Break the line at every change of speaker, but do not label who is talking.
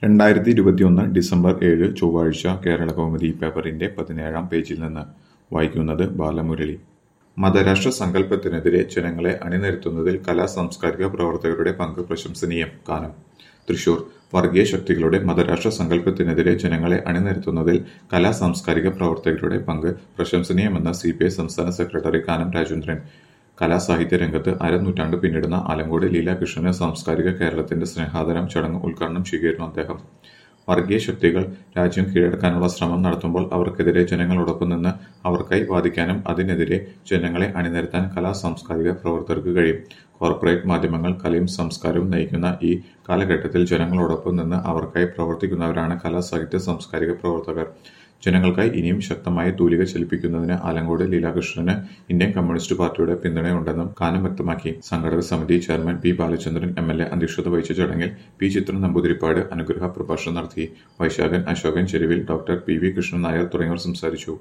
രണ്ടായിരത്തി ഇരുപത്തിയൊന്ന് ഡിസംബർ ഏഴ് ചൊവ്വാഴ്ച കേരളകൗമുദി പേപ്പറിന്റെ പതിനേഴാം പേജിൽ നിന്ന് വായിക്കുന്നത് ബാലമുരളി മതരാഷ്ട്ര സങ്കല്പത്തിനെതിരെ ജനങ്ങളെ അണിനിരത്തുന്നതിൽ കലാ സാംസ്കാരിക പ്രവർത്തകരുടെ പങ്ക് പ്രശംസനീയം കാനം തൃശൂർ വർഗീയ ശക്തികളുടെ മതരാഷ്ട്ര സങ്കല്പത്തിനെതിരെ ജനങ്ങളെ അണിനിരത്തുന്നതിൽ കലാ സാംസ്കാരിക പ്രവർത്തകരുടെ പങ്ക് പ്രശംസനീയമെന്ന് സി പി ഐ സംസ്ഥാന സെക്രട്ടറി കാനം രാജേന്ദ്രൻ കലാസാഹിത്യ രംഗത്ത് അരനൂറ്റാണ്ട് പിന്നിടുന്ന ആലങ്കോട് ലീലാകൃഷ്ണന് സാംസ്കാരിക കേരളത്തിന്റെ സ്നേഹാദരം ചടങ്ങ് ഉദ്ഘാടനം ചെയ്യുകയായിരുന്നു അദ്ദേഹം വർഗീയ ശക്തികൾ രാജ്യം കീഴടക്കാനുള്ള ശ്രമം നടത്തുമ്പോൾ അവർക്കെതിരെ ജനങ്ങളോടൊപ്പം നിന്ന് അവർക്കായി വാദിക്കാനും അതിനെതിരെ ജനങ്ങളെ അണിനിരത്താൻ കലാ സാംസ്കാരിക പ്രവർത്തകർക്ക് കഴിയും കോർപ്പറേറ്റ് മാധ്യമങ്ങൾ കലയും സംസ്കാരവും നയിക്കുന്ന ഈ കാലഘട്ടത്തിൽ ജനങ്ങളോടൊപ്പം നിന്ന് അവർക്കായി പ്രവർത്തിക്കുന്നവരാണ് കലാ സാഹിത്യ സാംസ്കാരിക പ്രവർത്തകർ ജനങ്ങൾക്കായി ഇനിയും ശക്തമായ തൂലിക ചലിപ്പിക്കുന്നതിന് ആലങ്കോട് ലീലാകൃഷ്ണന് ഇന്ത്യൻ കമ്മ്യൂണിസ്റ്റ് പാർട്ടിയുടെ പിന്തുണയുണ്ടെന്നും കാനം വ്യക്തമാക്കി സംഘടക സമിതി chairman P Balachandran M L A അധ്യക്ഷത വഹിച്ച ചടങ്ങിൽ പി ചിത്ര നമ്പൂതിരിപ്പാട് അനുഗ്രഹ പ്രഭാഷണം നടത്തി Vaisakhan Asokan Cheruvil doctor P V Krishnan Nair തുടങ്ങിയവർ സംസാരിച്ചു